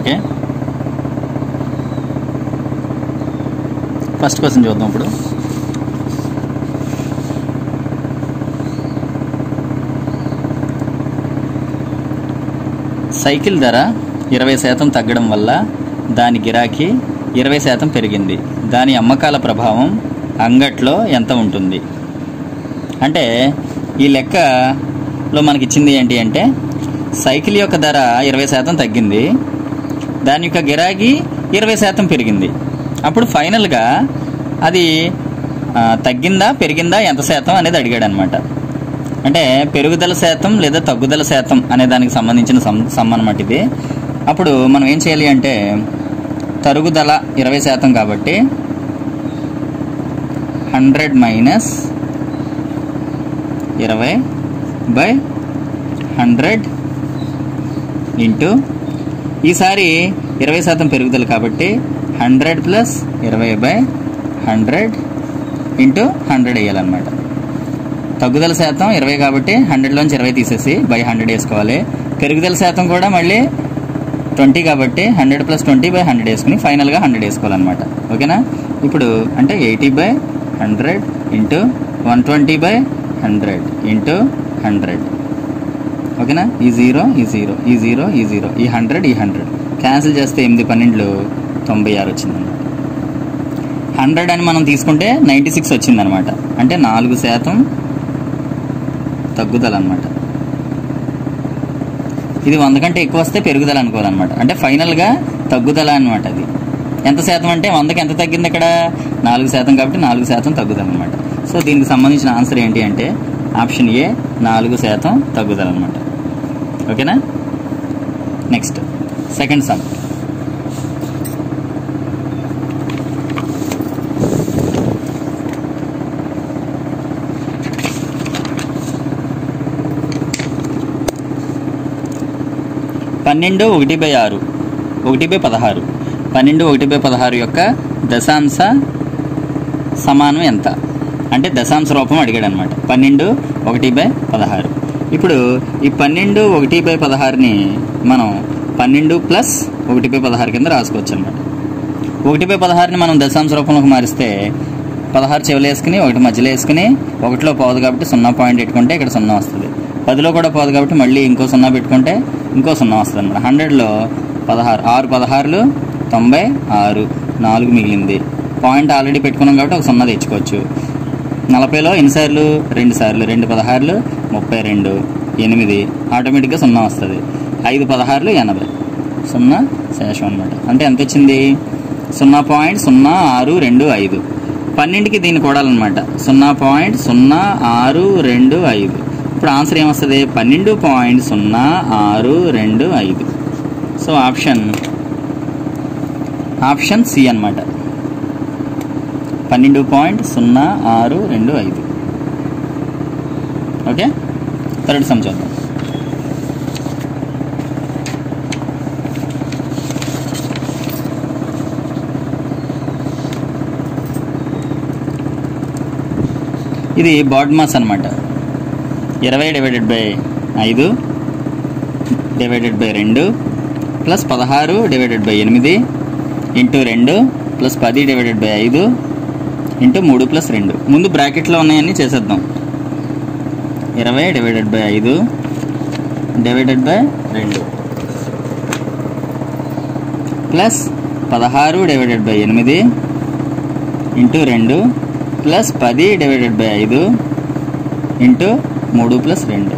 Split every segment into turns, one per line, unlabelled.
Okay first question చూద్దాం ఇప్పుడు cycle ధర ఇరవై శాతం తగ్గడం వల్ల దాని గిరాకీ ఇరవై శాతం పెరిగింది దాని అమ్మకాల ప్రభావం అంగట్లో ఎంత ఉంటుంది అంటే ఈ లెక్కలో మనకి ఇచ్చింది ఏంటి అంటే సైకిల్ యొక్క ధర ఇరవై శాతం తగ్గింది దాని యొక్క గిరాకీ ఇరవై శాతం పెరిగింది అప్పుడు ఫైనల్గా అది ఆ, తగ్గిందా పెరిగిందా ఎంత శాతం అనేది అడిగాడు అనమాట అంటే పెరుగుదల శాతం లేదా తగ్గుదల శాతం అనే దానికి సంబంధించిన సమ్ సమ్ అనమాట ఇది అప్పుడు మనం ఏం చేయాలి అంటే తరుగుదల ఇరవై శాతం కాబట్టి హండ్రెడ్ మైనస్ ఇరవై బై హండ్రెడ్ ఇంటూ ఈసారి ఇరవై శాతం పెరుగుదల కాబట్టి హండ్రెడ్ ప్లస్ ఇరవై బై హండ్రెడ్ ఇంటూ హండ్రెడ్ వేయాలన్నమాట తగ్గుదల శాతం ఇరవై కాబట్టి హండ్రెడ్లోంచి ఇరవై తీసేసి బై హండ్రెడ్ వేసుకోవాలి పెరుగుదల శాతం కూడా మళ్ళీ ట్వంటీ కాబట్టి hundred plus twenty by hundred వేసుకుని ఫైనల్గా హండ్రెడ్ వేసుకోవాలన్నమాట ఓకేనా ఇప్పుడు అంటే eighty by hundred into one twenty by hundred into hundred ఓకేనా ఈ జీరో ఈ జీరో ఈ జీరో ఈ జీరో ఈ హండ్రెడ్ ఈ హండ్రెడ్ క్యాన్సిల్ చేస్తే ఎనిమిది పన్నెండులు తొంభై ఆరు వచ్చిందన్నమాట హండ్రెడ్ అని మనం తీసుకుంటే నైంటీ సిక్స్ వచ్చిందనమాట అంటే నాలుగు శాతం తగ్గుదల అనమాట ఇది వంద కంటే ఎక్కువ వస్తే పెరుగుదల అనుకోవాలన్నమాట అంటే ఫైనల్గా తగ్గుదల అనమాట అది ఎంత శాతం అంటే వందకి ఎంత తగ్గింది ఇక్కడ నాలుగు శాతం కాబట్టి నాలుగు శాతం తగ్గుదల అనమాట సో దీనికి సంబంధించిన ఆన్సర్ ఏంటి అంటే ఆప్షన్ ఏ నాలుగు శాతం తగ్గుదల అనమాట ఓకేనా నెక్స్ట్ సెకండ్ సమ్ పన్నెండు ఒకటి బై ఆరు ఒకటి బై పదహారు పన్నెండు ఒకటి బై పదహారు యొక్క దశాంశ సమానం ఎంత అంటే దశాంశ రూపం అడిగాడు అనమాట పన్నెండు ఒకటి బై పదహారు ఇప్పుడు ఈ పన్నెండు ఒకటి బై పదహారుని మనం పన్నెండు ప్లస్ ఒకటి బై పదహారు కింద రాసుకోవచ్చు అనమాట ఒకటి బై పదహారుని మనం దశాంశ రూపంలోకి మారిస్తే పదహారు చెవులు వేసుకుని ఒకటి మధ్యలో వేసుకుని ఒకటిలో పోదు కాబట్టి సున్నా పాయింట్ పెట్టుకుంటే ఇక్కడ సున్నా వస్తుంది పదిలో కూడా పోదు కాబట్టి మళ్ళీ ఇంకో సున్నా పెట్టుకుంటే ఇంకో సున్నా వస్తుంది అనమాట హండ్రెడ్లో పదహారు ఆరు పదహారులు తొంభై ఆరు నాలుగు మిగిలింది పాయింట్ ఆల్రెడీ పెట్టుకున్నాం కాబట్టి ఒక సున్నా తెచ్చుకోవచ్చు నలభైలో ఎన్నిసార్లు రెండు సార్లు రెండు పదహారులు ముప్పై రెండు ఎనిమిది ఆటోమేటిక్గా సున్నా వస్తుంది ఐదు పదహారులు ఎనభై సున్నా శేషం అనమాట అంటే ఎంత వచ్చింది సున్నా పాయింట్ సున్నా ఆరు రెండు ఐదు పన్నెండుకి దీన్ని కూడాలన్నమాట సున్నా పాయింట్ సున్నా ఆరు రెండు ఐదు ఇప్పుడు ఆన్సర్ ఏమొస్తుంది పన్నెండు పాయింట్ సున్నా ఆరు రెండు ఐదు సో ఆప్షన్ ఆప్షన్ సి అన్నమాట పన్నెండు పాయింట్ సున్నా ఆరు రెండు ఐదు ఓకే థర్డ్ సమ్ చూద్దాం ఇది బాడ్ మాస్ అనమాట ఇరవై డివైడెడ్ బై ఐదు డివైడెడ్ బై రెండు ప్లస్ పదహారు డివైడెడ్ బై ఎనిమిది ఇంటూ రెండు ప్లస్ పది డివైడెడ్ బై ఐదు ఇంటూ మూడు ప్లస్ రెండు ముందు బ్రాకెట్లో ఉన్నాయన్నీ చేసేద్దాం ఇరవై డివైడెడ్ బై ఐదు డివైడెడ్ బై రెండు ప్లస్ పదహారు డివైడెడ్ బై ఎనిమిది ఇంటూ రెండు ప్లస్ పది డివైడెడ్ బై ఐదు ఇంటూ మూడు ప్లస్ రెండు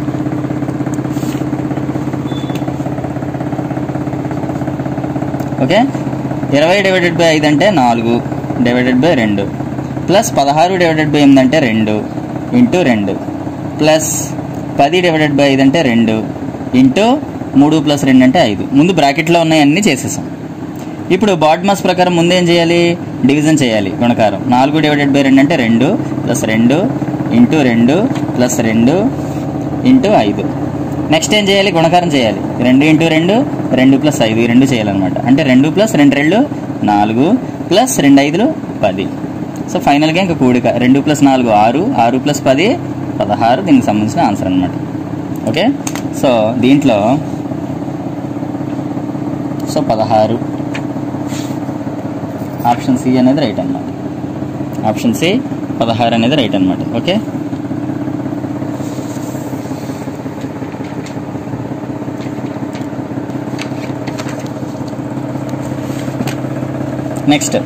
ఓకే ఇరవై డివైడెడ్ బై ఐదు అంటే నాలుగు డివైడెడ్ బై రెండు ప్లస్ పదహారు డివైడెడ్ బై ఎనిమిది అంటే రెండు ఇంటూ రెండు ప్లస్ పది డివైడెడ్ బై ఐదు అంటే రెండు ఇంటూ మూడు ప్లస్ రెండు అంటే ఐదు ముందు బ్రాకెట్లో ఉన్నాయన్నీ చేసేసాం ఇప్పుడు బాడ్ మాస్ ప్రకారం ముందు ఏం చేయాలి డివిజన్ చేయాలి గుణకారం నాలుగు డివైడెడ్ బై రెండు అంటే రెండు ప్లస్ రెండు ఇంటూ రెండు ప్లస్ రెండు ఇంటూ ఐదు నెక్స్ట్ ఏం చేయాలి గుణకారం చేయాలి రెండు ఇంటూ రెండు రెండు ప్లస్ ఐదు ఈ రెండు చేయాలన్నమాట అంటే రెండు ప్లస్ రెండు రెండు నాలుగు ప్లస్ రెండు ఐదులు పది సో ఫైనల్గా ఇంకా కూడిక రెండు ప్లస్ నాలుగు ఆరు ఆరు ప్లస్ పది పదహారు దీనికి సంబంధించిన ఆన్సర్ అనమాట ఓకే సో దీంట్లో సో పదహారు ఆప్షన్ సి అనేది రైట్ అన్నమాట ఆప్షన్ సి పదహారు అనేది రైట్ అన్నమాట okay next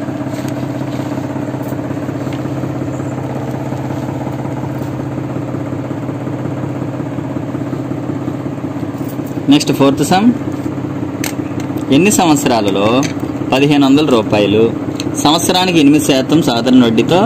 next fourth sum ఎన్ని సంవత్సరాలలో పదిహేను వందల రూపాయలు సంవత్సరానికి ఎనిమిది శాతం సాధారణ వడ్డీతో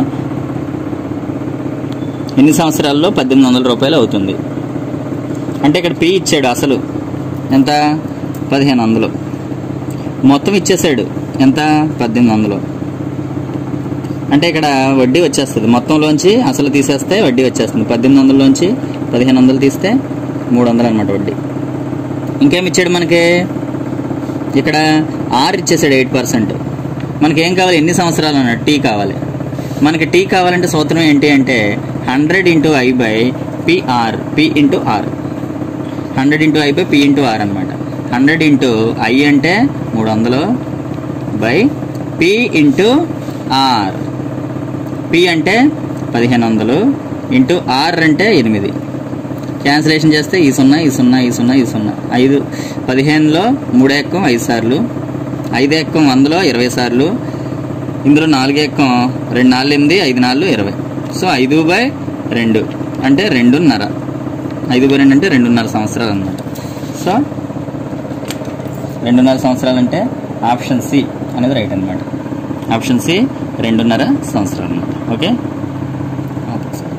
ఎన్ని సంవత్సరాల్లో పద్దెనిమిది వందల రూపాయలు అవుతుంది అంటే ఇక్కడ పీ ఇచ్చాడు అసలు ఎంత పదిహేను వందలు మొత్తం ఇచ్చేసాడు ఎంత పద్దెనిమిది వందలు అంటే ఇక్కడ వడ్డీ వచ్చేస్తుంది మొత్తంలోంచి అసలు తీసేస్తే వడ్డీ వచ్చేస్తుంది పద్దెనిమిది వందలలోంచి పదిహేను వందలు తీస్తే మూడు వందలు అనమాట వడ్డీ ఇంకేం ఇచ్చాడు మనకి ఇక్కడ ఆర్ ఇచ్చేసాడు ఎయిట్ పర్సెంట్ మనకి ఏం కావాలి ఎన్ని సంవత్సరాలు అన్నాడు టీ కావాలి మనకి టీ కావాలంటే సూత్రం ఏంటి అంటే hundred into I by PR P into R hundred into I by P into R అనమాట హండ్రెడ్ ఇంటూ ఐ అంటే మూడు వందలు by P into R P అంటే పదిహేను వందలు ఇంటూ ఆర్ అంటే ఎనిమిది క్యాన్సిలేషన్ చేస్తే ఈ సున్నా ఈ సున్నా ఈ సున్నా ఈ సున్నా ఐదు పదిహేనులో మూడు ఎక్కం ఐదు సార్లు ఐదు ఎక్కం వందలో ఇరవై సార్లు ఇందులో నాలుగు ఎక్కం రెండు నాలుగు ఎనిమిది ఐదు నాలుగు ఇరవై సో ఐదు బై రెండు అంటే రెండున్నర ఐదు బై రెండు అంటే రెండున్నర సంవత్సరాలు అన్నమాట సో రెండున్నర సంవత్సరాలు అంటే ఆప్షన్ సి అనేది రైట్ అనమాట ఆప్షన్ సి రెండున్నర సంవత్సరాలు అనమాట okay okay sir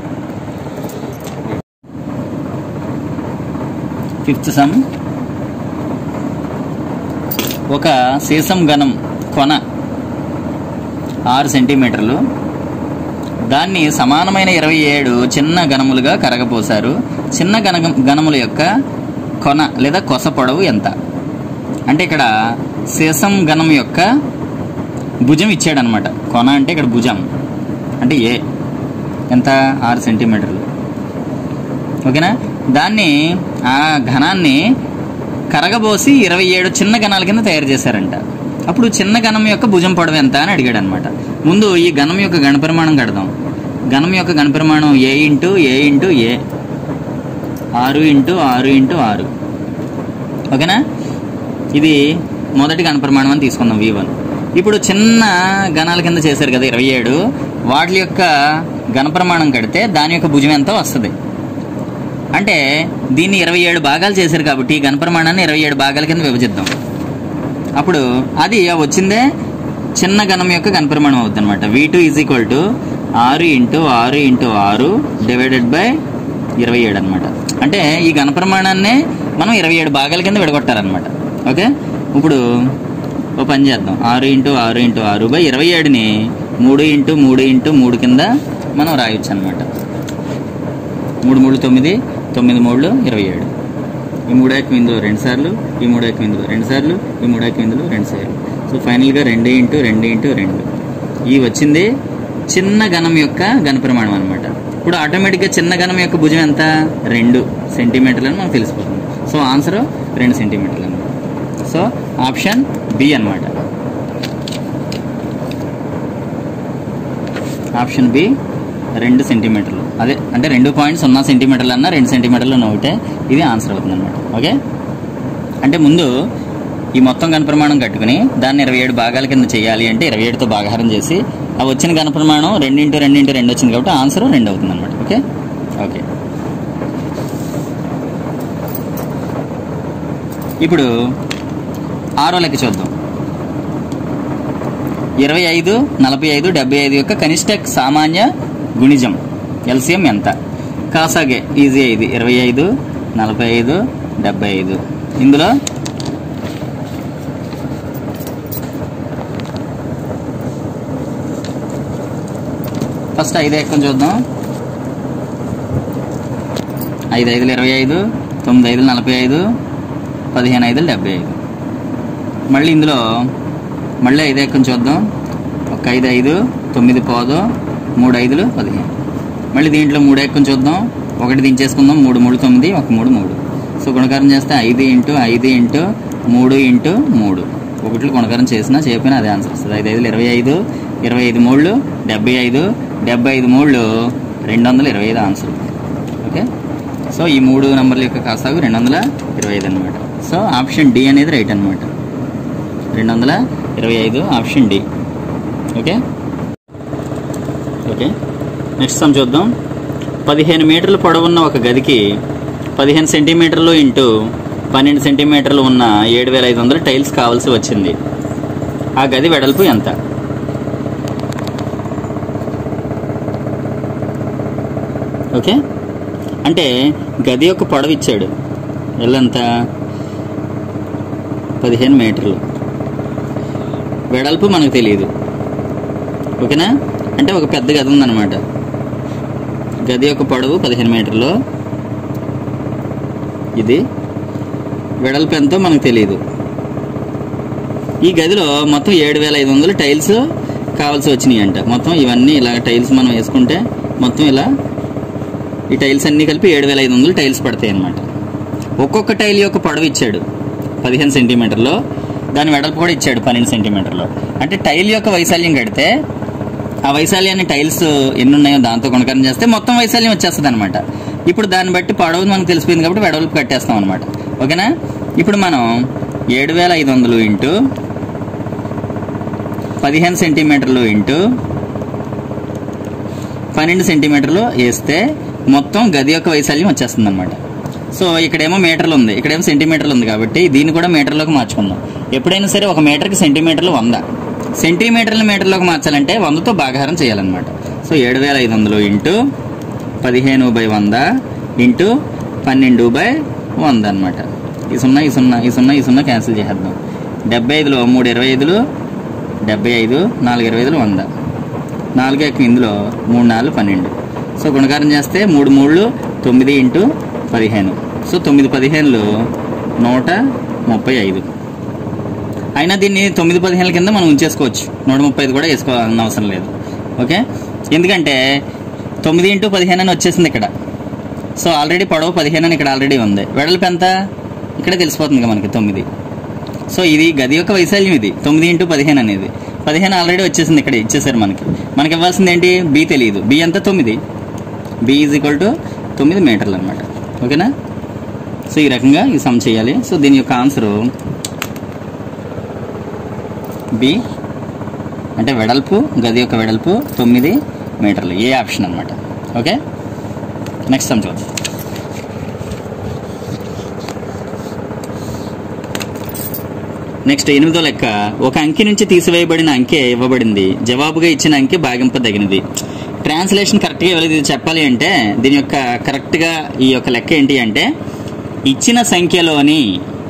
fifth sum ఒక సీసం గణం కొన ఆరు సెంటీమీటర్లు దాన్ని సమానమైన ఇరవై ఏడు చిన్న గణములుగా కరగపోశారు చిన్న గణ గణముల యొక్క కొన లేదా కొస పొడవు ఎంత అంటే ఇక్కడ సీసం గణం యొక్క భుజం ఇచ్చాడనమాట కొన అంటే ఇక్కడ భుజం అంటే ఏ ఎంత ఆరు సెంటీమీటర్లు ఓకేనా దాన్ని ఆ ఘనాన్ని కరగబోసి ఇరవై ఏడు చిన్న గణాల కింద తయారు చేశారంట అప్పుడు చిన్న గణం యొక్క భుజం పొడవు ఎంత అని అడిగాడు అనమాట ముందు ఈ గణం యొక్క గణపరిమాణం కడదాం గణం యొక్క గణపరిమాణం ఏ ఇంటూ ఏ ఇంటూ ఏ ఆరు ఇంటూ ఆరు ఇంటూ ఆరు ఓకేనా ఇది మొదటి గణపరిమాణం అని తీసుకుందాం వి వన్ ఇప్పుడు చిన్న గణాల కింద చేశారు కదా ఇరవై ఏడు వాటి యొక్క గణప్రమాణం కడితే దాని యొక్క భుజం ఎంత వస్తుంది అంటే దీన్ని ఇరవై ఏడు భాగాలు చేశారు కాబట్టి ఈ గణప్రమాణాన్ని ఇరవై ఏడు భాగాల కింద విభజిద్దాం అప్పుడు అది వచ్చిందే చిన్న గణం యొక్క గణప్రమాణం అవుతుంది అనమాట V two is equal to ఆరు ఇంటూ ఆరు ఇంటూ ఆరు డివైడెడ్ బై ఇరవై ఏడు అనమాట అంటే ఈ గణప్రమాణాన్నే మనం ఇరవై ఏడు భాగాల కింద విడగొట్టారనమాట ఓకే ఇప్పుడు ఓ పని చేద్దాం ఆరు ఇంటూ ఆరు ఇంటూ ఆరు బై ఇరవై ఏడుని మూడు ఇంటూ మూడు ఇంటూ మూడు కింద మనం రాయొచ్చు అనమాట మూడు మూడు తొమ్మిది తొమ్మిది మూడు ఇరవై ఏడు ఈ మూడు ఎక్క ఇందులో రెండు సార్లు ఈ మూడు ఎక్క ఇందులో రెండు సార్లు ఈ మూడు ఎక్క ఇందులో రెండు సార్లు సో ఫైనల్గా రెండు ఇంటూ రెండు ఇంటూ రెండు ఈ వచ్చింది చిన్న గణం యొక్క ఘన ప్రమాణం అనమాట ఇప్పుడు ఆటోమేటిక్గా చిన్న గణం యొక్క భుజం ఎంత రెండు సెంటీమీటర్లు అని మనకు తెలిసిపోతుంది సో ఆన్సర్ రెండు సెంటీమీటర్లు అనమాట సో ఆప్షన్ బి అనమాట ఆప్షన్ బి రెండు సెంటీమీటర్లు అదే అంటే రెండు పాయింట్ సున్నా సెంటీమీటర్లు అన్న రెండు సెంటీమీటర్లు ఉన్న ఒకటే ఇది ఆన్సర్ అవుతుంది అనమాట ఓకే అంటే ముందు ఈ మొత్తం గణప్రమాణం కట్టుకుని దాన్ని ఇరవై ఏడు భాగాల కింద చేయాలి అంటే ఇరవై ఏడుతో భాగాహారం చేసి ఆ వచ్చిన గణప్రమాణం రెండింటూ రెండింటూ రెండు వచ్చింది కాబట్టి ఆన్సర్ రెండు అవుతుంది అనమాట ఓకే ఓకే ఇప్పుడు ఆరో లెక్క చూద్దాం ఇరవై ఐదు నలభై ఐదు డెబ్బై ఐదు యొక్క కనిష్ట సామాన్య గుణిజం ఎల్సిఎం ఎంత కాసాగే ఈజీ ఇది ఇరవై ఐదు నలభై ఐదు డెబ్బై ఐదు ఇందులో ఫస్ట్ ఐదు ఎక్కం చూద్దాం ఐదు ఐదులు ఇరవై ఐదు తొమ్మిది ఐదులు నలభై ఐదు పదిహేను ఐదులు డెబ్బై ఐదు మళ్ళీ ఇందులో మళ్ళీ ఐదు ఎక్కం చూద్దాం ఒక ఐదు ఐదు తొమ్మిది పోదు మూడు ఐదులు పదిహేను మళ్ళీ దీంట్లో మూడు ఎక్కం చూద్దాం ఒకటి దించేసుకుందాం మూడు మూడు తొమ్మిది ఒక మూడు మూడు సో గుణకారం చేస్తే ఐదు ఇంటూ ఐదు ఇంటూ మూడు ఇంటూ మూడు ఒకటి గుణకారం చేసినా చెప్పినా అదే ఆన్సర్ వస్తుంది ఐదు ఐదులు ఇరవై ఐదు ఇరవై ఐదు మూడు డెబ్బై ఐదు డెబ్బై ఐదు మూడు రెండు వందల ఇరవై ఐదు ఆన్సర్ ఓకే సో ఈ మూడు నెంబర్ల యొక్క కాసాగు రెండు వందల ఇరవై ఐదు అనమాట సో ఆప్షన్ డి అనేది రైట్ అనమాట రెండు వందల ఇరవై ఐదు option D okay okay next sum చూద్దాం పదిహేను మీటర్ల పొడవున్న ఒక గదికి పదిహేను సెంటీమీటర్లు ఇంటూ పన్నెండు సెంటీమీటర్లు ఉన్న ఏడు వేల ఐదు వందల టైల్స్ కావాల్సి వచ్చింది ఆ గది వెడల్పు ఎంత ఓకే అంటే గది యొక్క పొడవు ఇచ్చాడు ఎల్లంత పదిహేను మీటర్లు వెడల్పు మనకు తెలియదు ఓకేనా అంటే ఒక పెద్ద గది ఉందన్నమాట గది యొక్క పొడవు పదిహేను మీటర్లు ఇది వెడల్పు ఎంతో మనకు తెలియదు ఈ గదిలో మొత్తం ఏడు వేల ఐదు వందలు టైల్స్ కావాల్సి వచ్చినాయి అంట మొత్తం ఇవన్నీ ఇలా టైల్స్ మనం వేసుకుంటే మొత్తం ఇలా ఈ టైల్స్ అన్నీ కలిపి ఏడు వేల ఐదు వందలు టైల్స్ పడతాయి అన్నమాట ఒక్కొక్క టైల్ యొక్క పొడవు ఇచ్చాడు పదిహేను సెంటీమీటర్లో దాని వెడల్పు కూడా ఇచ్చాడు పన్నెండు సెంటీమీటర్లో అంటే టైల్ యొక్క వైశాల్యం కడితే ఆ వైశాల్యాన్ని టైల్స్ ఎన్ని ఉన్నాయో దాంతో గుణకరం చేస్తే మొత్తం వైశాల్యం వచ్చేస్తుంది అనమాట ఇప్పుడు దాన్ని బట్టి పొడవు మనకు తెలిసిపోయింది కాబట్టి వెడల్పు కట్టేస్తాం అనమాట ఓకేనా ఇప్పుడు మనం ఏడు వేల ఐదు వందలు ఇంటూ పదిహేను సెంటీమీటర్లు ఇంటూ పన్నెండు సెంటీమీటర్లు వేస్తే మొత్తం గది యొక్క వైశాల్యం వచ్చేస్తుంది అనమాట సో ఇక్కడేమో మీటర్లు ఉంది ఇక్కడేమో సెంటీమీటర్లు ఉంది కాబట్టి దీన్ని కూడా మీటర్లోకి మార్చుకుందాం ఎప్పుడైనా సరే ఒక మీటర్కి సెంటీమీటర్లు వంద సెంటీమీటర్లు మీటర్లోకి మార్చాలంటే వందతో భాగాహారం చేయాలన్నమాట సో ఏడు వేల ఐదు వందలు ఇంటూ పదిహేను బై వంద ఇంటూ పన్నెండు బై వంద అనమాట ఈ సున్నా ఈ సున్నా ఈ సున్నా ఈ సున్నా క్యాన్సిల్ చేసేద్దాం డెబ్బై ఐదులో మూడు ఇరవై ఐదులు డెబ్బై ఐదు నాలుగు ఇరవై ఐదులు వంద నాలుగు ఎక్కువ ఇందులో మూడు నాలుగు పన్నెండు సో గుణకారం చేస్తే మూడు మూడు తొమ్మిది ఇంటూ పదిహేను సో తొమ్మిది పదిహేనులు నూట ముప్పై ఐదు అయినా దీన్ని తొమ్మిది పదిహేనుల కింద మనం ఉంచేసుకోవచ్చు నూట ముప్పై ఐదు కూడా వేసుకోవాలని అవసరం లేదు ఓకే ఎందుకంటే తొమ్మిది ఇంటూ పదిహేను అని వచ్చేసింది ఇక్కడ సో ఆల్రెడీ పొడవు పదిహేను అని ఇక్కడ ఆల్రెడీ ఉంది వెడల్పు ఎంత ఇక్కడే తెలిసిపోతుంది కదా మనకి తొమ్మిది సో ఇది గది యొక్క వైశాల్యం ఇది తొమ్మిది ఇంటూ పదిహేను అనేది పదిహేను ఆల్రెడీ వచ్చేసింది ఇక్కడ ఇచ్చేసారు మనకి మనకి ఇవ్వాల్సింది ఏంటి బి తెలియదు బి ఎంత తొమ్మిది బి ఈజ్ ఈక్వల్ టు తొమ్మిది మీటర్లు అనమాట ఓకేనా సో ఈ రకంగా ఈ సమ్ చేయాలి సో దీని యొక్క ఆన్సరు బి అంటే వెడల్పు గది యొక్క వెడల్పు తొమ్మిది మీటర్లు ఏ ఆప్షన్ అనమాట ఓకే నెక్స్ట్ సమ్ చూద్దాం నెక్స్ట్ ఎనిమిదో లెక్క ఒక అంకె నుంచి తీసివేయబడిన అంకె ఇవ్వబడింది జవాబుగా ఇచ్చిన అంకె భాగింపదగినది ట్రాన్స్లేషన్ కరెక్ట్గా ఇవ్వలేదు ఇది చెప్పాలి అంటే దీని యొక్క కరెక్ట్గా ఈ యొక్క లెక్క ఏంటి అంటే ఇచ్చిన సంఖ్యలోని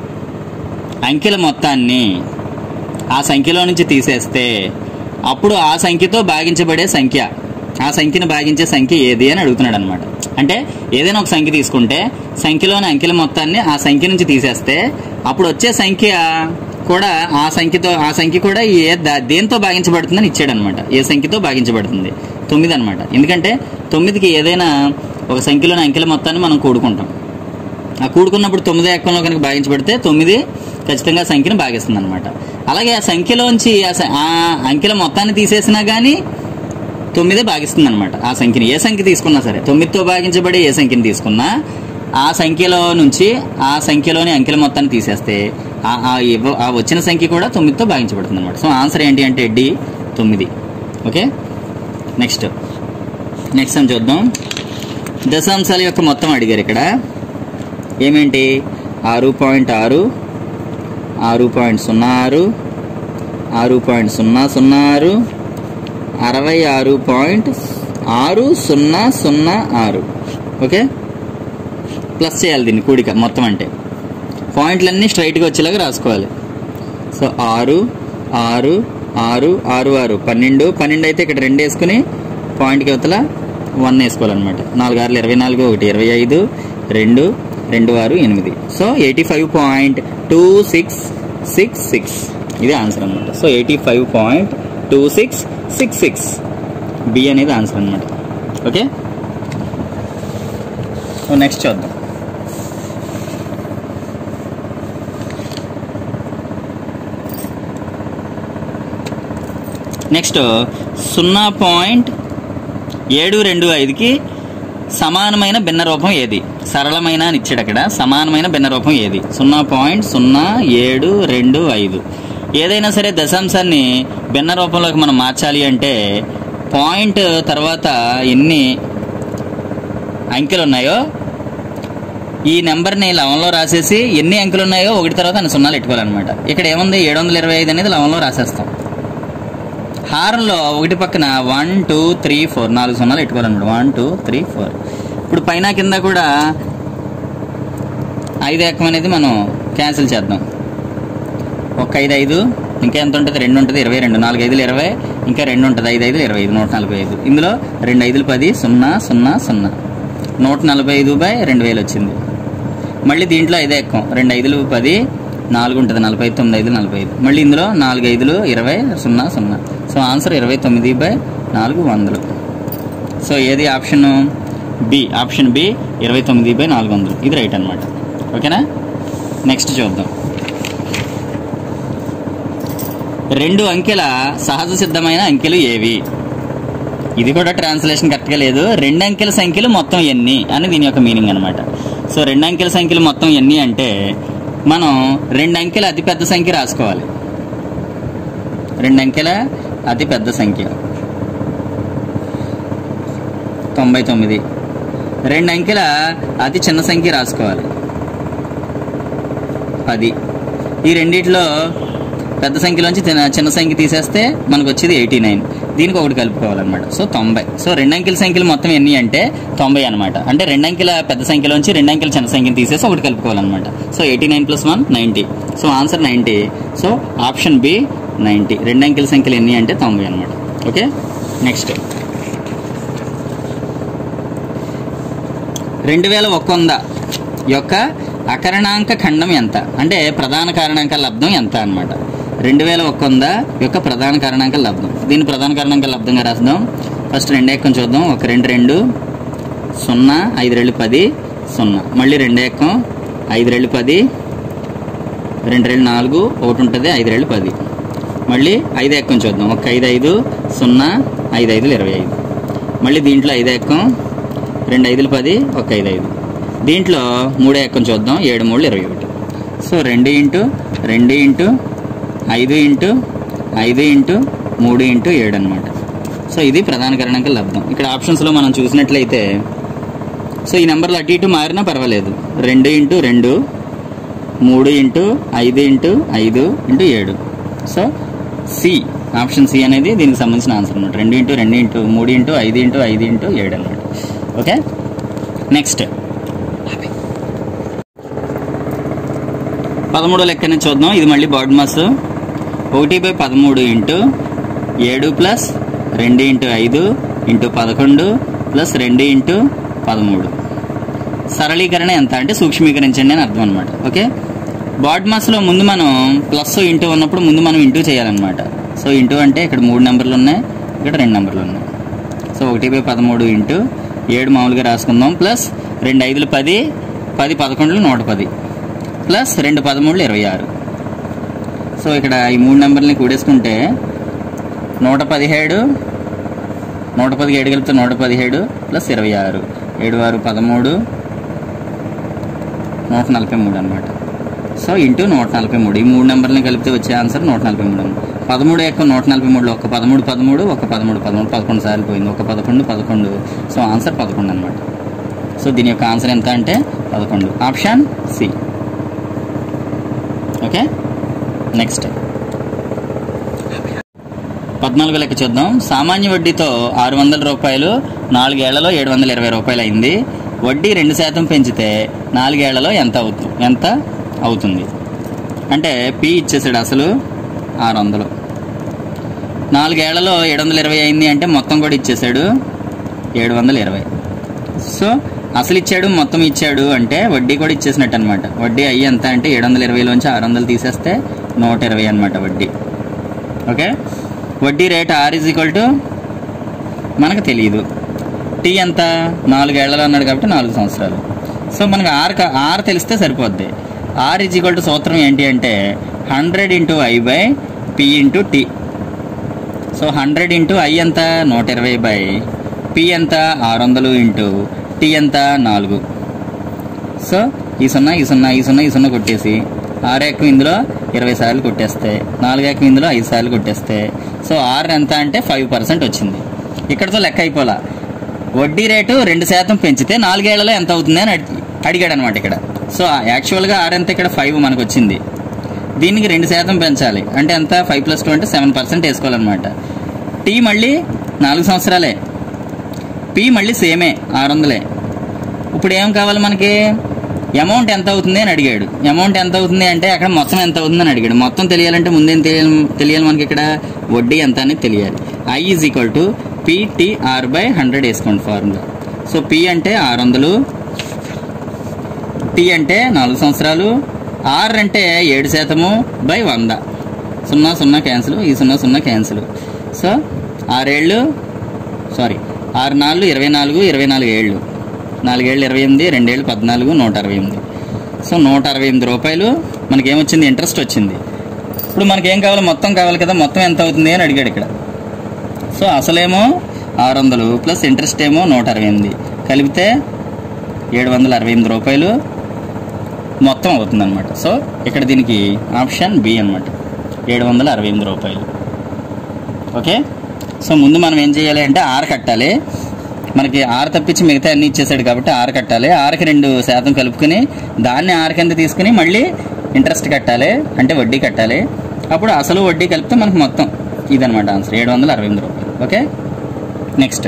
అంకెల మొత్తాన్ని ఆ సంఖ్యలో నుంచి తీసేస్తే అప్పుడు ఆ సంఖ్యతో భాగించబడే సంఖ్య ఆ సంఖ్యను భాగించే సంఖ్య ఏది అని అడుగుతున్నాడు అనమాట అంటే ఏదైనా ఒక సంఖ్య తీసుకుంటే సంఖ్యలోని అంకెల మొత్తాన్ని ఆ సంఖ్య నుంచి తీసేస్తే అప్పుడు వచ్చే సంఖ్య కూడా ఆ సంఖ్యతో ఆ సంఖ్య కూడా ఏ దా- దేంతో భాగించబడుతుందని ఇచ్చాడు అనమాట ఏ సంఖ్యతో భాగించబడుతుంది తొమ్మిది అనమాట ఎందుకంటే తొమ్మిదికి ఏదైనా ఒక సంఖ్యలోని అంకెల మొత్తాన్ని మనం కూడుకుంటాం ఆ కూడుకున్నప్పుడు తొమ్మిది ఎక్కంలో కనుక భాగించబడితే తొమ్మిది ఖచ్చితంగా ఆ సంఖ్యను భాగిస్తుంది అనమాట అలాగే ఆ సంఖ్యలోంచి ఆ స- ఆ అంకెల మొత్తాన్ని తీసేసినా కానీ తొమ్మిదే భాగిస్తుంది అనమాట ఆ సంఖ్యని ఏ సంఖ్య తీసుకున్నా సరే తొమ్మిదితో భాగించబడి ఏ సంఖ్యని తీసుకున్నా ఆ సంఖ్యలో నుంచి ఆ సంఖ్యలోని అంకెల మొత్తాన్ని తీసేస్తే ఆ ఆ ఇవ్వ- ఆ వచ్చిన సంఖ్య కూడా తొమ్మిదితో భాగించబడుతుంది అనమాట సో ఆన్సర్ ఏంటి అంటే డి తొమ్మిది ఓకే నెక్స్ట్ నెక్స్ట్ అని చూద్దాం దశాంశాల యొక్క మొత్తం అడిగారు ఇక్కడ ఏమేంటి ఆరు పాయింట్ ఆరు ఆరు పాయింట్ సున్నా ఆరు ఆరు పాయింట్ సున్నా సున్నా ఆరు అరవై ఆరు పాయింట్ ఆరు సున్నా సున్నా ఆరు ఓకే ప్లస్ చేయాలి దీన్ని కూడిక మొత్తం అంటే పాయింట్లన్నీ స్ట్రైట్గా వచ్చేలాగా రాసుకోవాలి సో ఆరు ఆరు ఆరు ఆరు ఆరు పన్నెండు పన్నెండు అయితే ఇక్కడ రెండు వేసుకుని పాయింట్కి అవతల వన్ వేసుకోవాలన్నమాట నాలుగు ఆరులు ఇరవై నాలుగు ఒకటి ఇరవై ఐదు రెండు రెండు ఆరు ఎనిమిది so eighty five point two six six six ఇది ఆన్సర్ అనమాట so eighty five point two six six six B అనేది ఆన్సర్ అనమాట ఓకే సో నెక్స్ట్ చూద్దాం నెక్స్ట్ సున్నా పాయింట్ ఏడు రెండు ఐదుకి సమానమైన భిన్న రూపం ఏది సరళమైన అని ఇచ్చాడు అక్కడ సమానమైన భిన్న రూపం ఏది సున్నా పాయింట్ సున్నా ఏడు రెండు ఐదు ఏదైనా సరే దశాంశాన్ని భిన్న రూపంలోకి మనం మార్చాలి అంటే పాయింట్ తర్వాత ఎన్ని అంకెలు ఉన్నాయో ఈ నెంబర్ని లవంలో రాసేసి ఎన్ని అంకెలు ఉన్నాయో ఒకటి తర్వాత అన్ని సున్నాలు పెట్టుకోవాలన్నమాట ఇక్కడ ఏముంది ఏడు వందల ఇరవై ఐదు అనేది లవంలో రాసేస్తాం హారంలో ఒకటి పక్కన వన్ టూ త్రీ ఫోర్ నాలుగు సున్నాలు పెట్టుకోవాలన్నమాట వన్ టూ త్రీ ఫోర్ ఇప్పుడు పైన కింద కూడా ఐదు ఎక్కం అనేది మనం క్యాన్సిల్ చేద్దాం ఒక ఐదు ఐదు ఇంకా ఎంత ఉంటుంది రెండు ఉంటుంది ఇరవై రెండు నాలుగు ఐదులు ఇరవై ఇంకా రెండు ఉంటుంది ఐదు ఐదులు ఇరవై ఐదు నూట నలభై ఐదు ఇందులో రెండు ఐదులు పది సున్నా సున్నా సున్నా నూట నలభై ఐదు బై రెండు వేలు వచ్చింది మళ్ళీ దీంట్లో ఐదే ఎక్కం రెండు ఐదులు పది నాలుగు ఉంటుంది నలభై ఐదు తొమ్మిది ఐదు నలభై ఐదు మళ్ళీ ఇందులో నాలుగు ఐదులు ఇరవై సున్నా సున్నా సో ఆన్సర్ ఇరవై తొమ్మిది బై నాలుగు వందలు సో ఏది ఆప్షన్ బి ఆప్షన్ బి ఇరవై తొమ్మిది బై నాలుగు వందలు ఇది రైట్ అనమాట ఓకేనా నెక్స్ట్ చూద్దాం రెండు అంకెల సహజ సిద్ధమైన అంకెలు ఏవి ఇది కూడా ట్రాన్స్లేషన్ కరెక్ట్గా లేదు రెండు అంకెల సంఖ్యలు మొత్తం ఎన్ని అని దీని యొక్క మీనింగ్ అనమాట సో రెండు అంకెల సంఖ్యలు మొత్తం ఎన్ని అంటే మనం రెండు అంకెల అతి పెద్ద సంఖ్య రాసుకోవాలి రెండు అంకెల అతి పెద్ద సంఖ్య తొంభై తొమ్మిది రెండు అంకెల అతి చిన్న సంఖ్య రాసుకోవాలి పది ఈ రెండిట్లో పెద్ద సంఖ్యలోంచి చిన్న చిన్న సంఖ్య తీసేస్తే మనకు వచ్చేది ఎయిటీ నైన్ దీనికి ఒకటి కలుపుకోవాలన్నమాట సో తొంభై సో రెండు అంకెల సంఖ్యలు మొత్తం ఎన్ని అంటే తొంభై అనమాట అంటే రెండు అంకెల పెద్ద సంఖ్యలోంచి రెండు అంకెల చిన్న సంఖ్యను తీసేసి ఒకటి కలుపుకోవాలన్నమాట so eighty nine plus one ninety so answer ninety so option B ninety రెండు అంకెల సంఖ్యలు ఎన్ని అంటే తొంభై అనమాట ఓకే నెక్స్ట్ రెండు వేల ఒక వంద యొక్క అకరణాంక ఖండం ఎంత అంటే ప్రధాన కారణాంక లబ్ధం ఎంత అన్నమాట రెండు వేల ఒక వంద యొక్క ప్రధాన కారణాంక లబ్ధం దీన్ని ప్రధాన కారణాంక లబ్ధంగా రాద్దాం ఫస్ట్ రెండు ఎక్కం చూద్దాం ఒక రెండు రెండు సున్నా ఐదు రెండు పది సున్నా మళ్ళీ రెండు ఎక్కం ఐదు రెండు పది రెండు రెండు నాలుగు ఒకటి ఉంటుంది ఐదు రెండు పది మళ్ళీ ఐదు ఎక్కం చూద్దాం ఒక ఐదు ఐదు సున్నా ఐదు ఐదులు ఇరవై ఐదు మళ్ళీ దీంట్లో ఐదు ఎక్కం రెండు ఐదులు పది ఒక ఐదు ఐదు దీంట్లో మూడో ఎక్కం చూద్దాం ఏడు మూడు ఇరవై ఒకటి సో రెండు ఇంటూ రెండు ఇంటూ ఐదు ఇంటూ ఐదు ఇంటూ మూడు ఇంటూ ఏడు అనమాట సో ఇది ప్రధాన కారణాంక లబ్ధం ఇక్కడ ఆప్షన్స్లో మనం చూసినట్లయితే సో ఈ నెంబర్లు అటు ఇటు మారినా పర్వాలేదు రెండు ఇంటూ రెండు మూడు ఇంటూ ఐదు ఇంటూ ఐదు ఇంటూ ఏడు సో సి ఆప్షన్ సి అనేది దీనికి సంబంధించిన ఆన్సర్ అనమాట రెండు ఇంటూ రెండు ఇంటూ మూడు ఇంటూ ఐదు ఇంటూ ఐదు ఇంటూ ఏడు అనమాట ఓకే నెక్స్ట్ పదమూడో లెక్కని చూద్దాం ఇది మళ్ళీ బాడ్ మాస్ ఒకటి బై పదమూడు ఇంటూ ఏడు ప్లస్ రెండు ఇంటూ ఐదు ఇంటూ పదకొండు ప్లస్ రెండు ఇంటూ పదమూడు సరళీకరణ ఎంత అంటే సూక్ష్మీకరించండి అని అర్థం అనమాట ఓకే బాడ్ మాస్లో ముందు మనం ప్లస్ ఇంటూ ఉన్నప్పుడు ముందు మనం ఇంటూ చేయాలన్నమాట సో ఇంటూ అంటే ఇక్కడ మూడు నెంబర్లు ఉన్నాయి ఇక్కడ రెండు నెంబర్లు ఉన్నాయి సో ఒకటి బై పదమూడు ఇంటూ ఏడు మామూలుగా రాసుకుందాం ప్లస్ రెండు ఐదులు పది పది పదకొండులు నూట పది ప్లస్ రెండు పదమూడులు ఇరవై ఆరు సో ఇక్కడ ఈ మూడు నెంబర్ని కూడేసుకుంటే నూట పదిహేడు నూట పది ఏడు కలిపితే నూట పదిహేడు ప్లస్ ఇరవై ఆరు ఏడు ఆరు పదమూడు నూట నలభై మూడు అనమాట సో ఇంటూ నూట నలభై మూడు ఈ మూడు నెంబర్ని కలిపితే వచ్చే ఆన్సర్ నూట నలభై మూడు అన్నమాట. పదమూడు యొక్క నూట నలభై మూడులో ఒక పదమూడు పదమూడు ఒక పదమూడు పదమూడు పదకొండు సార్లు పోయింది ఒక పదకొండు పదకొండు సో ఆన్సర్ పదకొండు అనమాట సో దీని యొక్క ఆన్సర్ ఎంత అంటే పదకొండు ఆప్షన్ సి ఓకే నెక్స్ట్ పద్నాలుగు లెక్క చూద్దాం సామాన్య వడ్డీతో ఆరు వందల రూపాయలు నాలుగేళ్లలో ఏడు వందల ఇరవై రూపాయలు అయింది వడ్డీ రెండు శాతం పెంచితే నాలుగేళ్లలో ఎంత అవుతు ఎంత అవుతుంది అంటే పి ఇచ్చేసాడు అసలు ఆరు వందలు నాలుగేళ్లలో ఏడు వందల ఇరవై అయింది అంటే మొత్తం కూడా ఇచ్చేసాడు ఏడు వందల ఇరవై సో అసలు ఇచ్చాడు మొత్తం ఇచ్చాడు అంటే వడ్డీ కూడా ఇచ్చేసినట్టు అనమాట వడ్డీ అయ్యి ఎంత అంటే ఏడు వందల ఇరవైలోంచి ఆరు వందలు తీసేస్తే నూట ఇరవై అనమాట వడ్డీ ఓకే వడ్డీ rate R is equal to మనకు తెలియదు టీ ఎంత నాలుగేళ్లలో అన్నాడు కాబట్టి నాలుగు సంవత్సరాలు సో మనకు ఆర్ క- ఆర్ తెలిస్తే సరిపోద్ది ఆర్ ఈజ్ ఈక్వల్ టు సూత్రం ఏంటి అంటే hundred into I by P into T so hundred into I ఎంత నూట ఇరవై బై పి ఎంత ఆరు వందలు ఇంటూ టీ ఎంత నాలుగు సో ఈ సున్నా ఈ సున్నా ఈ సున్నా ఈ సున్నా కొట్టేసి ఆరు ఎక్కువ ఇందులో ఇరవై సార్లు కొట్టేస్తే నాలుగు ఎక్కువ ఇందులో ఐదు సార్లు కొట్టేస్తే సో ఆరు ఎంత అంటే ఫైవ్ పర్సెంట్ వచ్చింది ఇక్కడతో లెక్క అయిపోలా వడ్డీ రేటు రెండు శాతం పెంచితే నాలుగేళ్లలో ఎంత అవుతుంది అని అడిగి అడిగాడు అనమాట ఇక్కడ సో యాక్చువల్గా ఆరు ఎంత ఇక్కడ ఫైవ్ మనకు వచ్చింది దీనికి రెండు శాతం పెంచాలి అంటే ఎంత ఫైవ్ ప్లస్ టూ అంటే సెవెన్ పర్సెంట్ వేసుకోవాలన్నమాట టీ మళ్ళీ నాలుగు సంవత్సరాలే పి మళ్ళీ సేమే ఆరు వందలే ఇప్పుడు ఏం కావాలి మనకి అమౌంట్ ఎంత అవుతుంది అని అడిగాడు అమౌంట్ ఎంత అవుతుంది అంటే అక్కడ మొత్తం ఎంత అవుతుంది అని అడిగాడు మొత్తం తెలియాలంటే ముందేం తెలియాలి తెలియాలి మనకి ఇక్కడ వడ్డీ ఎంత అనేది తెలియాలి I is equal to PTR by hundred వేసుకోండి ఫార్ములా సో పి అంటే ఆరు వందలు టీ అంటే నాలుగు సంవత్సరాలు ఆర్ అంటే ఏడు శాతము బై వంద సున్నా సున్నా క్యాన్సిల్ ఈ సున్నా సున్నా క్యాన్సిల్ సో ఆరేళ్ళు సారీ ఆరు నాలుగు ఇరవై నాలుగు ఇరవై నాలుగు ఏళ్ళు నాలుగేళ్ళు ఇరవై ఎనిమిది రెండేళ్ళు పద్నాలుగు నూట అరవై ఎనిమిది సో నూట అరవై ఎనిమిది రూపాయలు మనకి ఏమొచ్చింది ఇంట్రెస్ట్ వచ్చింది ఇప్పుడు మనకి ఏం కావాలి మొత్తం కావాలి కదా మొత్తం ఎంత అవుతుంది అని అడిగాడు ఇక్కడ సో అసలేమో ఆరు వందలు ప్లస్ ఇంట్రెస్ట్ ఏమో నూట అరవై ఎనిమిది కలిపితే ఏడు వందల అరవై ఎనిమిది రూపాయలు మొత్తం అవుతుంది అనమాట సో ఇక్కడ దీనికి ఆప్షన్ బి అనమాట ఏడు వందల అరవై ఎనిమిది రూపాయలు ఓకే సో ముందు మనం ఏం చేయాలి అంటే ఆరు కట్టాలి మనకి ఆరు తప్పించి మిగతా అన్ని ఇచ్చేసాడు కాబట్టి ఆరు కట్టాలి ఆరుకి రెండు శాతం కలుపుకుని దాన్ని ఆరు కింద తీసుకుని మళ్ళీ ఇంట్రెస్ట్ కట్టాలి అంటే వడ్డీ కట్టాలి అప్పుడు అసలు వడ్డీ కలిపితే మనకు మొత్తం ఇదనమాట ఆన్సర్ ఏడు వందల అరవై ఎనిమిది రూపాయలు ఓకే నెక్స్ట్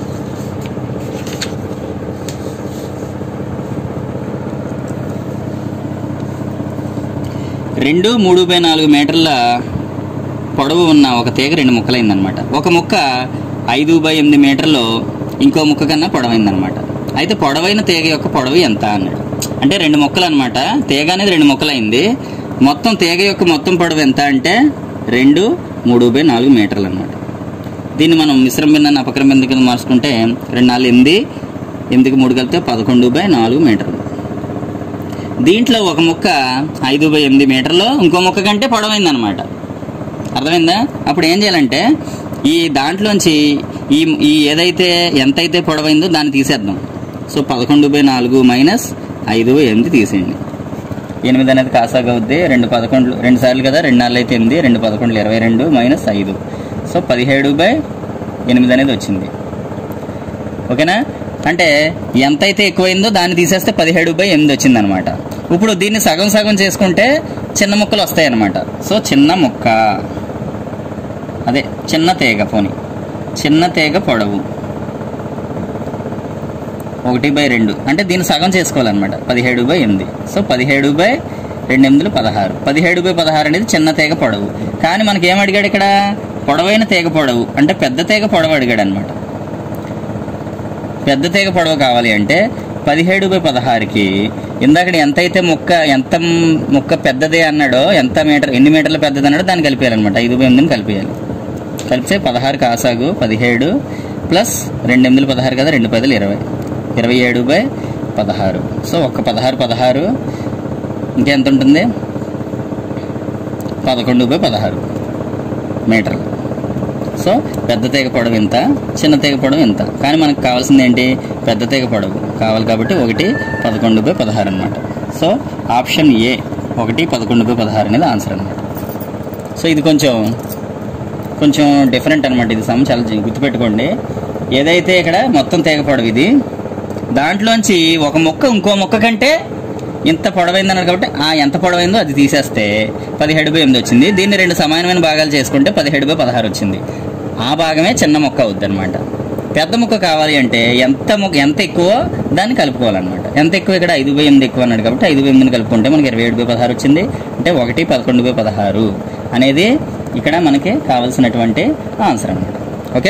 రెండు మూడు బై నాలుగు మీటర్ల పొడవు ఉన్న ఒక తీగ రెండు ముక్కలైందనమాట ఒక ముక్క ఐదు బై ఎనిమిది మీటర్లు ఇంకో ముక్క కన్నా పొడవైందనమాట అయితే పొడవైన తీగ యొక్క పొడవు ఎంత అన్నాడు అంటే రెండు ముక్కలు అనమాట తీగ అనేది రెండు ముక్కలైంది మొత్తం తీగ యొక్క మొత్తం పొడవు ఎంత అంటే రెండు మూడు బై నాలుగు మీటర్లు అనమాట దీన్ని మనం మిశ్రమ బిందాన్ని అపక్రమ బిందు కింద మార్చుకుంటే రెండు నాలుగు ఎనిమిది ఎనిమిదికి మూడు కలిపితే పదకొండు బై నాలుగు మీటర్లు దీంట్లో ఒక ముక్క ఐదు బై ఎనిమిది మీటర్లు ఇంకో ముక్క కంటే పొడవైంది అనమాట అర్థమైందా అప్పుడు ఏం చేయాలంటే ఈ దాంట్లోంచి ఈ ఈ ఏదైతే ఎంతైతే పొడవైందో దాన్ని తీసేద్దాం సో పదకొండు బై నాలుగు మైనస్ ఐదు బై ఎనిమిది తీసేయండి ఎనిమిది అనేది కాసాగా అవుద్ది రెండు పదకొండు రెండు సార్లు కదా రెండు నాలుగు అయితే ఎనిమిది రెండు పదకొండులు ఇరవై రెండు మైనస్ ఐదు సో పదిహేడు బై ఎనిమిది అనేది వచ్చింది ఓకేనా అంటే ఎంతైతే ఎక్కువైందో దాన్ని తీసేస్తే పదిహేడు బై ఎనిమిది వచ్చింది అనమాట ఇప్పుడు దీన్ని సగం సగం చేసుకుంటే చిన్న ముక్కలు వస్తాయి అనమాట సో చిన్న ముక్క అదే చిన్న తీగ పోని చిన్న తీగ పొడవు ఒకటి బై రెండు అంటే దీన్ని సగం చేసుకోవాలన్నమాట పదిహేడు బై ఎనిమిది సో పదిహేడు బై రెండు ఎనిమిదిలు పదహారు పదిహేడు బై పదహారు అనేది చిన్న తీగ పొడవు కానీ మనకి ఏం అడిగాడు ఇక్కడ పొడవైన తీగ పొడవు అంటే పెద్ద తీగ పొడవు అడిగాడు అనమాట పెద్ద తీగ పొడవు కావాలి అంటే పదిహేడు బై పదహారుకి ఇందాక ఎంతైతే ముక్క ఎంత ముక్క పెద్దదే అన్నాడో ఎంత మీటర్ ఎన్ని మీటర్లు పెద్దది అన్నాడో దాన్ని కలిపేయాలన్నమాట ఐదు బై ఎనిమిదిని కలిపేయాలి కలిపితే పదహారు కాసాగు పదిహేడు ప్లస్ రెండు ఎనిమిదిలు పదహారు కదా రెండు పదులు ఇరవై ఇరవై ఏడు బై పదహారు సో ఒక్క పదహారు పదహారు ఇంకెంత ఉంటుంది పదకొండు బై పదహారు మీటర్లు సో పెద్ద తీగ పొడవు ఇంత చిన్న తీగ పొడవు ఇంత కానీ మనకు కావాల్సింది ఏంటి పెద్ద తీగ పొడవు కావాలి కాబట్టి ఒకటి పదకొండు బై పదహారు అనమాట సో ఆప్షన్ ఏ ఒకటి పదకొండు బై పదహారు అనేది ఆన్సర్ అనమాట సో ఇది కొంచెం కొంచెం డిఫరెంట్ అనమాట ఇది సమ్ చాలా జీ- గుర్తుపెట్టుకోండి ఏదైతే ఇక్కడ మొత్తం తీగ పొడవు ఇది దాంట్లోంచి ఒక మొక్క ఇంకో మొక్క కంటే ఇంత పొడవైంది అన్నారు కాబట్టి ఆ ఎంత పొడవైందో అది తీసేస్తే పదిహేడు బై ఎనిమిది వచ్చింది దీన్ని రెండు సమానమైన భాగాలు చేసుకుంటే పదిహేడు బై పదహారు వచ్చింది ఆ భాగమే చిన్న మొక్క అవుద్ది అనమాట పెద్ద ముక్క కావాలి అంటే ఎంత ముక్క ఎంత ఎక్కువ దాన్ని కలుపుకోవాలన్నమాట ఎంత ఎక్కువ ఇక్కడ ఐదు బై ఎనిమిది ఎక్కువ అన్నాడు కాబట్టి ఐదు బై ఎనిమిదిని కలుపుకుంటే మనకి ఇరవై ఏడు బై పదహారు వచ్చింది అంటే ఒకటి పదకొండు బై పదహారు అనేది ఇక్కడ మనకి కావాల్సినటువంటి ఆన్సర్ అన్నమాట ఓకే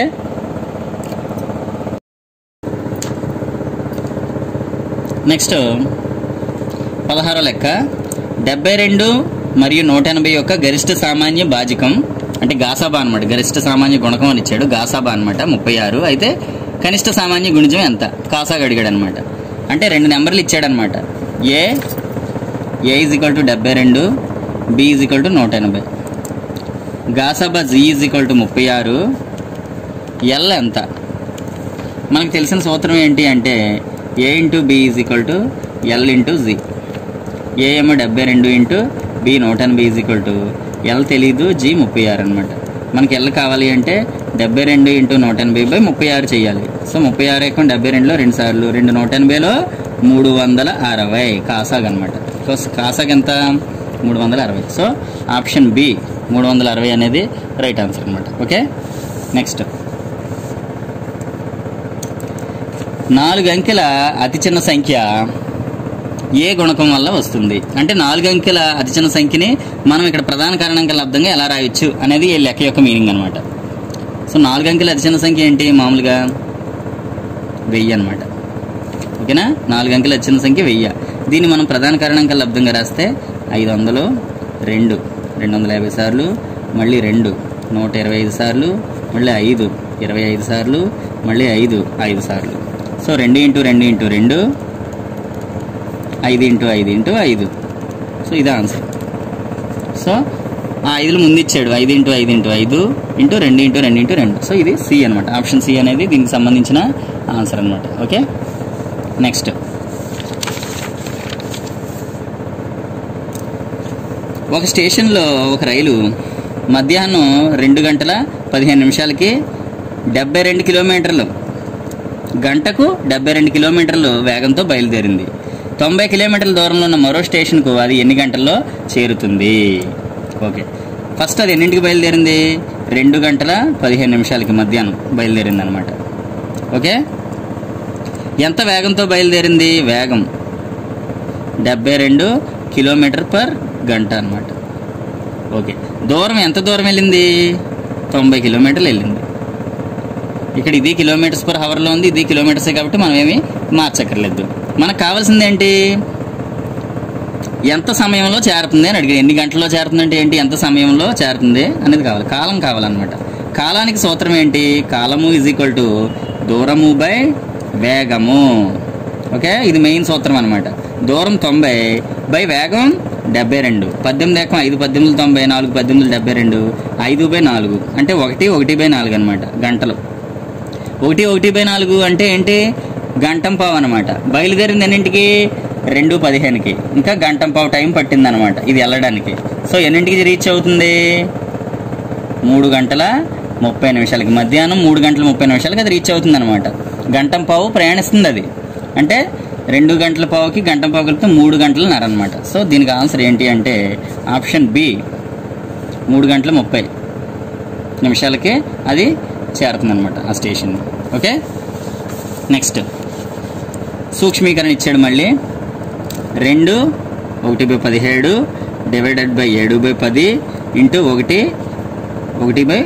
నెక్స్ట్ పదహారో లెక్క డెబ్బై రెండు మరియు నూట ఎనభై యొక్క గరిష్ట సామాన్య బాజికం అంటే గాసాబా అనమాట గరిష్ట సామాన్య గుణకం అని ఇచ్చాడు గాసాబా అనమాట ముప్పై ఆరు అయితే కనిష్ట సామాన్య గుణిజం ఎంత కాసాగా అడిగాడు అనమాట అంటే రెండు నెంబర్లు ఇచ్చాడనమాట A A is equal to డెబ్బై రెండు బి ఈజ్ ఈక్వల్ టు నూట ఎనభై గాసాబా జీ ఈజ్ ఈక్వల్ టు ముప్పై ఆరు ఎల్ ఎంత మనకు తెలిసిన సూత్రం ఏంటి అంటే A into B is equal to L into G A ఏమో డెబ్బై రెండు ఇంటూ బి నూట ఎనభై ఈజ్ ఈక్వల్ టు ఎల్ తెలీదు జీ ముప్పై ఆరు అనమాట మనకి ఎల్ కావాలి అంటే డెబ్బై రెండు ఇంటూ నూట ఎనభై బై ముప్పై ఆరు చేయాలి సో ముప్పై ఆరు ఎక్కువ డెబ్బై రెండులో రెండు సార్లు రెండు నూట ఎనభైలో మూడు వందల అరవై కాసాగ్ అనమాట సో కాసాగ్ ఎంత మూడు వందల అరవై సో ఆప్షన్ బి మూడు వందల అరవై అనేది రైట్ ఆన్సర్ అనమాట ఓకే నెక్స్ట్ నాలుగు అంకెల అతి చిన్న సంఖ్య ఏ గుణకం వల్ల వస్తుంది అంటే నాలుగు అంకెల అతి చిన్న సంఖ్యని మనం ఇక్కడ ప్రధాన కారణాంక లబ్ధంగా ఎలా రాయొచ్చు అనేది ఈ లెక్క యొక్క మీనింగ్ అనమాట సో నాలుగు అంకెల అతి చిన్న సంఖ్య ఏంటి మామూలుగా వెయ్యి అనమాట ఓకేనా నాలుగు అంకెల అతి చిన్న సంఖ్య వెయ్యి దీన్ని మనం ప్రధాన కారణాంక లబ్ధంగా రాస్తే ఐదు వందలు రెండు రెండు వందల యాభై సార్లు మళ్ళీ రెండు నూట ఇరవై ఐదు సార్లు మళ్ళీ ఐదు ఇరవై ఐదు సార్లు మళ్ళీ ఐదు ఐదు సార్లు సో రెండు ఇంటూ రెండు ఇంటూ రెండు ఐదు ఇంటూ ఐదు ఇంటూ ఐదు సో ఇది ఆన్సర్ సో ఆ ఐదులు ముందు ఇచ్చాడు ఐదు ఇంటూ ఐదు ఇంటూ ఐదు ఇంటూ రెండు ఇంటూ రెండు ఇంటూ రెండు సో ఇది సి అనమాట ఆప్షన్ సి అనేది దీనికి సంబంధించిన ఆన్సర్ అనమాట ఓకే నెక్స్ట్ ఒక స్టేషన్లో ఒక రైలు మధ్యాహ్నం రెండు గంటల పదిహేను నిమిషాలకి డెబ్బై రెండు కిలోమీటర్లు గంటకు డెబ్బై రెండు కిలోమీటర్లు వేగంతో బయలుదేరింది తొంభై కిలోమీటర్ల దూరంలో ఉన్న మరో స్టేషన్కు అది ఎన్ని గంటల్లో చేరుతుంది ఓకే ఫస్ట్ అది ఎన్నింటికి బయలుదేరింది రెండు గంటల పదిహేను నిమిషాలకి మధ్యాహ్నం బయలుదేరింది అనమాట ఓకే ఎంత వేగంతో బయలుదేరింది వేగం డెబ్బై రెండు కిలోమీటర్ పర్ గంట అనమాట ఓకే దూరం ఎంత దూరం వెళ్ళింది తొంభై కిలోమీటర్లు వెళ్ళింది ఇక్కడ ఇది కిలోమీటర్స్ పర్ హవర్లో ఉంది ఇది కిలోమీటర్సే కాబట్టి మనం ఏమి మార్చక్కర్లేదు మనకు కావాల్సింది ఏంటి ఎంత సమయంలో చేరుతుంది అని అడిగారు ఎన్ని గంటల్లో చేరుతుంది అంటే ఏంటి ఎంత సమయంలో చేరుతుంది అనేది కావాలి కాలం కావాలన్నమాట కాలానికి సూత్రం ఏంటి కాలము ఈజ్ ఈక్వల్ టు దూరము బై వేగము ఓకే ఇది మెయిన్ సూత్రం అనమాట దూరం తొంభై బై వేగం డెబ్బై రెండు పద్దెనిమిది ఏకం ఐదు పద్దెనిమిది తొంభై నాలుగు పద్దెనిమిది డెబ్బై రెండు ఐదు బై నాలుగు అంటే ఒకటి ఒకటి బై నాలుగు అనమాట గంటలు ఒకటి ఒకటి బై నాలుగు అంటే ఏంటి గంటం పావు అనమాట బయలుదేరింది ఎన్నింటికి రెండు పదిహేనుకి ఇంకా గంటం పావు టైం పట్టింది అనమాట ఇది వెళ్ళడానికి సో ఎన్నింటికి రీచ్ అవుతుంది మూడు గంటల ముప్పై నిమిషాలకి మధ్యాహ్నం మూడు గంటల ముప్పై నిమిషాలకి అది రీచ్ అవుతుంది అనమాట గంటం పావు ప్రయాణిస్తుంది అది అంటే రెండు గంటల పావుకి గంటం పావు కలిపితే మూడు గంటలన్నర అనమాట సో దీనికి ఆన్సర్ ఏంటి అంటే ఆప్షన్ బి మూడు గంటల ముప్పై నిమిషాలకి అది చేరుతుంది అనమాట ఆ స్టేషన్ ఓకే నెక్స్ట్ సూక్ష్మీకరణ ఇచ్చాడు మళ్ళీ రెండు ఒకటి బై పదిహేడు డివైడెడ్ బై ఏడు బై పది ఇంటూ ఒకటి ఒకటి బై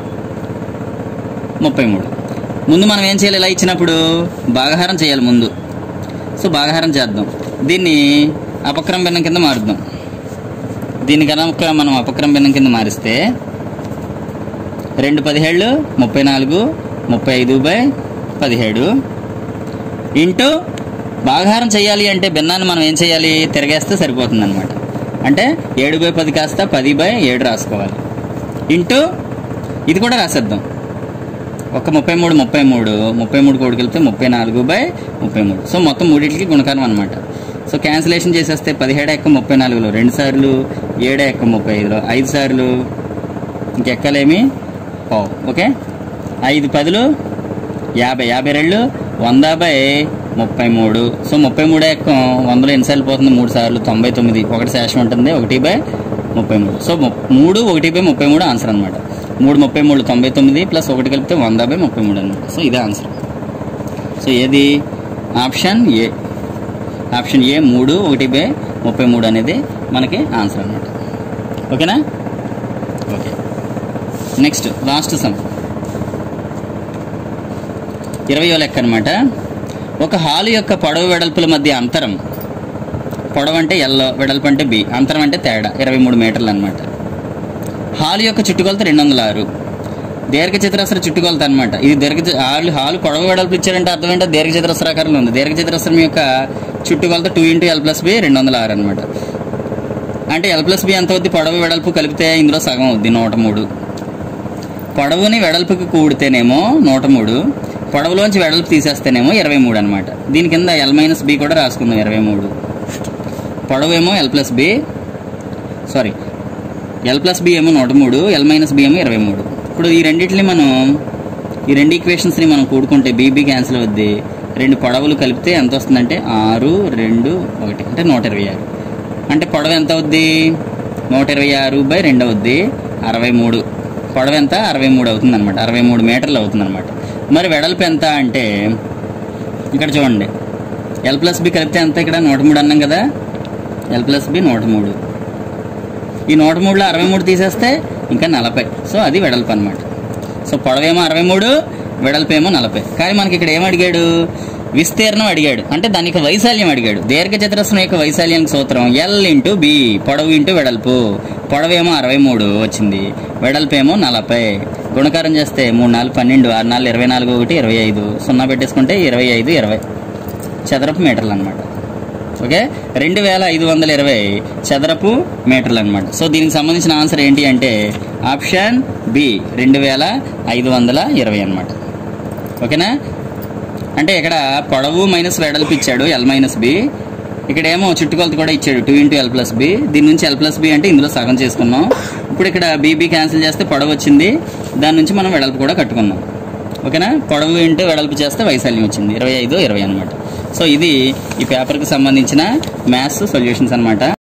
ముప్పై మూడు ముందు మనం ఏం చేయాలి ఇలా ఇచ్చినప్పుడు భాగహారం చేయాలి ముందు సో భాగహారం చేద్దాం దీన్ని అపక్రమ భిన్నం కింద మారుద్దాం దీని కనుక మనం అపక్రమ భిన్నం కింద మారిస్తే రెండు పదిహేళ్ళు ముప్పై నాలుగు ముప్పై ఐదు బై పదిహేడు ఇంటూ భాగాహారం చేయాలి అంటే భిన్నాన్ని మనం ఏం చేయాలి తిరగేస్తే సరిపోతుంది అనమాట అంటే ఏడు బై పది కాస్త పది బై ఏడు రాసుకోవాలి ఇంటూ ఇది కూడా రాసేద్దాం ఒక ముప్పై మూడు ముప్పై మూడు ముప్పై మూడు కోడికి వెళ్తే ముప్పై నాలుగు బై ముప్పై మూడు సో మొత్తం మూడింటికి గుణకారం అనమాట సో క్యాన్సిలేషన్ చేసేస్తే పదిహేడు ఎక్క ముప్పై నాలుగులో రెండు సార్లు ఏడు ఎక్క ముప్పై ఐదులో ఐదు సార్లు ఇంకెక్కలేమి పావు ఓకే ఐదు పదులు యాభై యాభై రెండు వంద బై ముప్పై మూడు సో ముప్పై మూడు ఎక్కం వందలో ఎన్నిసార్లు పోతుంది మూడు సార్లు తొంభై తొమ్మిది ఒకటి శేషం ఉంటుంది ఒకటి బై ముప్పై మూడు సో ము- మూడు ఒకటి బై ముప్పై మూడు ఆన్సర్ అనమాట మూడు ముప్పై మూడు తొంభై తొమ్మిది ప్లస్ ఒకటి కలిపితే వంద బై ముప్పై మూడు అనమాట సో ఇదే ఆన్సర్ సో ఏది ఆప్షన్ ఏ ఆప్షన్ ఏ మూడు ఒకటి బై ముప్పై మూడు అనేది మనకి ఆన్సర్ అనమాట ఓకేనా ఓకే నెక్స్ట్ లాస్ట్ సమ్ ఇరవయో లెక్క అనమాట ఒక హాలు యొక్క పొడవు వెడల్పుల మధ్య అంతరం పొడవు అంటే ఎల్లో వెడల్పు అంటే బి అంతరం అంటే తేడా ఇరవై మూడు మీటర్లు అనమాట హాలు యొక్క చుట్టుకొలత రెండు వందల ఆరు దీర్ఘ చతురస్ర చుట్టుకొలత అనమాట ఇది దీర్ఘ చ- హాలు హాలు పొడవు వెడల్పు ఇచ్చారంటే అర్థం ఏంటో దీర్ఘ చతురస్రాకారంలో ఉంది దీర్ఘ చతురస్రం యొక్క చుట్టుకొలత two into L plus B రెండు వందల ఆరు అనమాట అంటే ఎల్ ప్లస్ బి ఎంత అవుద్ది పొడవు వెడల్పు కలిపితే ఇందులో సగం అవుద్ది నూట మూడు పొడవుని వెడల్పుకి కూడితేనేమో నూట మూడు పొడవులోంచి వెడల్పు తీసేస్తేనేమో ఇరవై మూడు అనమాట దీని కింద ఎల్ మైనస్ బి కూడా రాసుకుందాం ఇరవై మూడు పొడవేమో L plus B sorry L plus B ఏమో నూట మూడు ఎల్ మైనస్ బి ఏమో ఇరవై మూడు ఇప్పుడు ఈ రెండింటిని మనం ఈ రెండు ఈక్వేషన్స్ని మనం కూడుకుంటే బీబీ క్యాన్సిల్ అవుద్ది రెండు పొడవులు కలిపితే ఎంత వస్తుందంటే ఆరు రెండు ఒకటి అంటే నూట ఇరవై ఆరు అంటే పొడవు ఎంత అవుద్ది నూట ఇరవై ఆరు బై రెండు అవుద్ది అరవై మూడు పొడవు ఎంత అరవై మూడు అవుతుంది అనమాట అరవై మూడు మీటర్లు అవుతుంది అనమాట మరి వెడల్పు ఎంత అంటే ఇక్కడ చూడండి ఎల్ ప్లస్ బి కలిపితే ఎంత ఇక్కడ నూట మూడు అన్నాం కదా ఎల్ ప్లస్ బి నూట మూడు ఈ నూట మూడులో అరవై మూడు తీసేస్తే ఇంకా నలభై సో అది వెడల్పు అనమాట సో పొడవేమో అరవై మూడు వెడల్పేమో నలభై కానీ మనకి ఇక్కడ ఏం అడిగాడు విస్తీర్ణం అడిగాడు అంటే దానికి వైశాల్యం అడిగాడు దీర్ఘచతురస్రం యొక్క వైశాల్యానికి సూత్రం ఎల్ ఇంటూ బి పొడవు ఇంటూ వెడల్పు పొడవేమో అరవై మూడు వచ్చింది వెడల్పేమో నలభై గుణకారం చేస్తే మూడు నాలుగు పన్నెండు ఆరు నాలుగు ఇరవై నాలుగు ఒకటి ఇరవై ఐదు సున్నా పెట్టేసుకుంటే ఇరవై ఐదు ఇరవై చదరపు మీటర్లు అనమాట ఓకే రెండు వేల ఐదు వందల ఇరవై చదరపు మీటర్లు అనమాట సో దీనికి సంబంధించిన ఆన్సర్ ఏంటి అంటే ఆప్షన్ బి రెండు వేల ఐదు వందల ఇరవై అనమాట ఓకేనా అంటే ఇక్కడ పొడవు మైనస్ వెడల్పు ఇచ్చాడు ఎల్ మైనస్ బి ఇక్కడ ఏమో చుట్టుకొలత కూడా ఇచ్చాడు two into L plus B దీని నుంచి ఎల్ ప్లస్ బి అంటే ఇందులో సగం చేసుకున్నాం ఇప్పుడు ఇక్కడ బీబీ క్యాన్సిల్ చేస్తే పొడవు వచ్చింది దాని నుంచి మనం వెడల్పు కూడా కట్టుకున్నాం ఓకేనా పొడవు ఇంటూ వెడల్పు చేస్తే వైశాల్యం వచ్చింది ఇరవై ఐదు ఇరవై అనమాట సో ఇది ఈ పేపర్కి సంబంధించిన మ్యాథ్స్ సొల్యూషన్స్ అనమాట